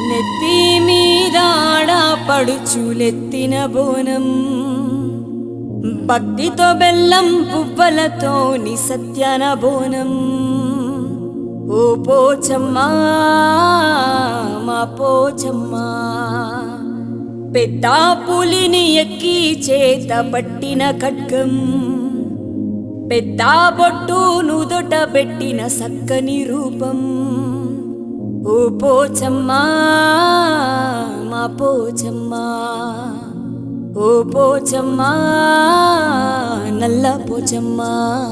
నెత్తి మీద పడుచులెత్తిన బోనం భక్తితో బెల్లం పువ్వలతో ని సత్యన బోనం ఓ పోచమ్మా మా పోచమ్మా పెద్ద పులిని ఎక్కి చేత పట్టిన ఖడ్గం పెద్ద బొట్టు నుదుట పెట్టిన సక్కని రూపం ఓ పోచమ్మా మా పోచమ్మా ఓ పోచమ్మా నల్ల పోచమ్మా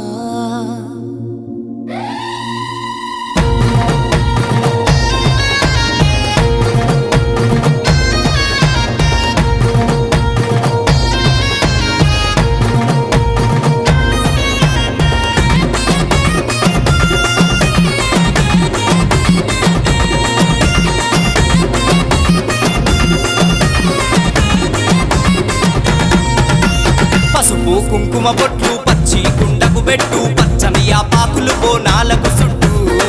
పసుపు కుంకుమ బొట్లు పచ్చి కుండకు పెట్టు పచ్చని ఆపాకులు బోనాలకు చుట్టూ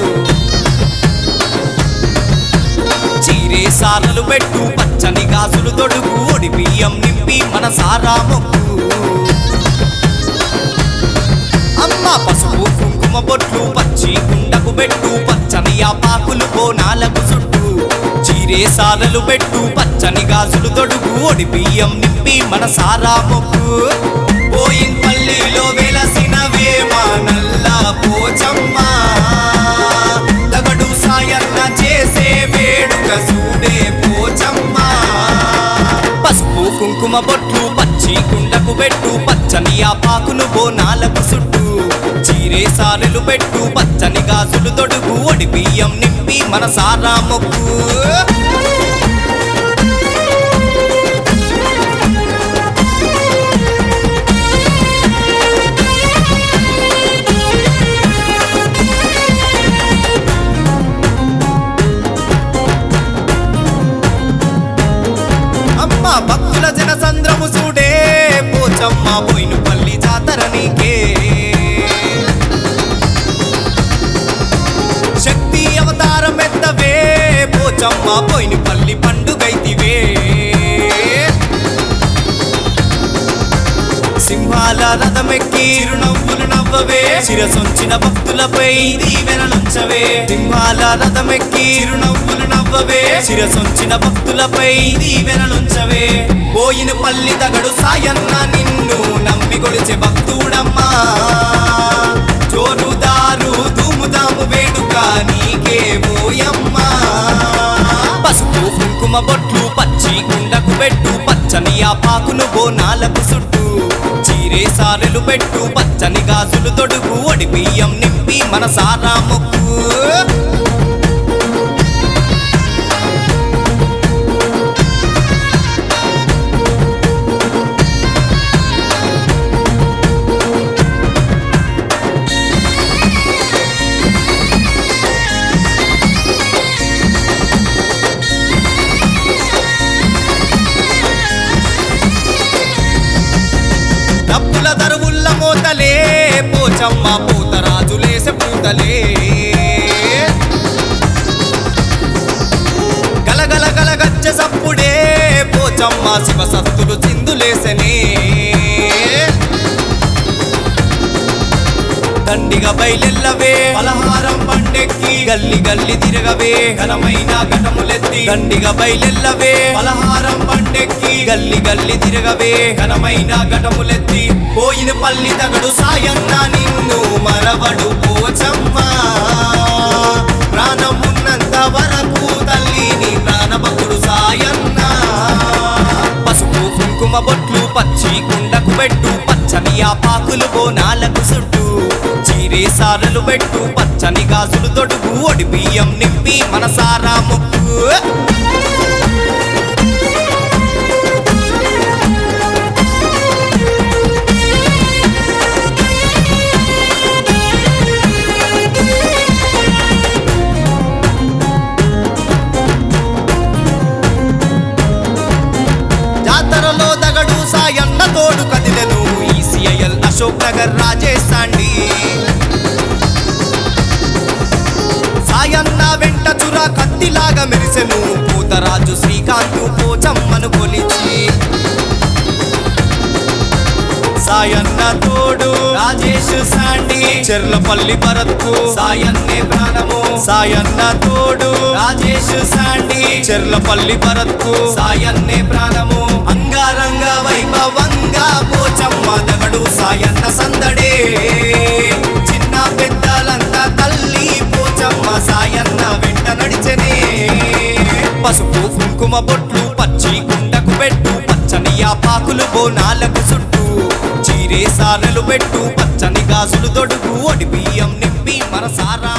చీరే సారలు పెట్టు పచ్చని గాజులు తొడుగు ఒడి బియ్యం నింపి మన సారా మొక్కు అమ్మ పసుపు కుంకుమ బొట్లు పచ్చి కుండకు పెట్టు పచ్చని ఆపాకులు బోనాలకు చుట్టూ చీరే సారలు పెట్టు పచ్చని గాజులు తొడుగు ఒడి బియ్యం నింపి మన సారా మొక్కు పోయిన్ పల్లిలో వెలసిన వేమ నల్ల పోచమ్మ తగడు సాయన్న చేసే వేడుక చూడే పోచమ్మ పసుపు కుంకుమ బొట్లు పచ్చి కుండకు పెట్టు పచ్చని ఆపాకులు బోనాలకు చుట్టూ చీరే సారెలు పెట్టు పచ్చని గాజులు తొడుగు ఒడి బియ్యం నింపి మన సారా మొక్కు అమ్మ భక్తుల జన సంద్రము చూడే పోచమ్మ పోయిన పల్లి జాతర నీకే శక్తి అవతారం ఎత్తవే పోచమ్మ పోయిన పల్లి పండుగైతివే సింహాల రథమెక్కి చిరునవ్వులు నవ్వవే శిరసొంచిన భక్తులపై దీవెనలుంచవే సింహాల రథమెక్కి చిరునవ్వులు నవ్వవే శిరసొంచిన భక్తులపై దీవెనలుంచవే పోయిన పల్లి తగడు సాయన్న నిన్ను నమ్మి కొలిచే భక్తుడమ్మా జోరుదారు ధూముదాము వేడుక నీకే పోయమ్మా పసుపు కుంకుమ బొట్లు పచ్చి కుండకు పెట్టు పచ్చని ఆపాకులు బోనాలకు చుట్టూ చీరే సారెలు పెట్టు పచ్చని గాజులు తొడుగు ఒడి బియ్యం నింపి మన సారా మొక్కు డబ్బుల దరువుల్ల మోతలే పోచమ్మ పూతరాజులేసే పూతలే గలగల గలగచ్చ సప్పుడే పోచమ్మ శివ సత్తులు చిందులేసనే దండిగా బయలెల్లవే పలహారం పండెక్కి గల్లి గల్లి తిరగవే ఘనమైన ఘటములెత్తి దండిగా బయలెల్లవే పలహారం పండెక్కి గల్లి గల్లి తిరగవే ఘనమైన ఘటములెత్తి పోయిన పల్లి తగడు సాయన్న నిన్ను మరవడు పోచమ్మ ప్రాణమున్నంత వరకు తల్లిని ప్రాణభకుడు సాయన్న పసుపు కుంకుమ బొట్లు పచ్చి కుండకు పెట్టు పచ్చని ఆపాకులు బోనాలకు చుట్టూ చీరే సారలు పెట్టు పచ్చని గాజులు తొడుగు ఒడి బియ్యం నింపి మన సారా మొక్కు జాతరలో దగడు సాయన్న తోడు కదిలెను ఈసీఐఎల్ అశోక్ నగర్ రాజేశాండి సాయన్న వెంట చురా కత్తిలాగా మెరిసెను పూత చెర్లపల్లి భరత్తు సాయన్నే ప్రాణము సాయన్న తోడు రాజేష్ శాండి చెర్లపల్లి భరత్తు సాయన్నే ప్రాణము అంగారంగ వైభవంగా పోచమ్మ దగడు సాయన్న సందడే చిన్న పెద్దలంతా తల్లి పోచమ్మ సాయన్న వెంట నడిచెనే పసుపు కుంకుమ బొట్లు పచ్చి కుండకు పెట్టు పచ్చని యాపాకులు బోనాలకు చుట్టూ చీరే సారెలు పెట్టు పచ్చని గాజులు తొడుగు ఒడి బియ్యం నింపి మనసారా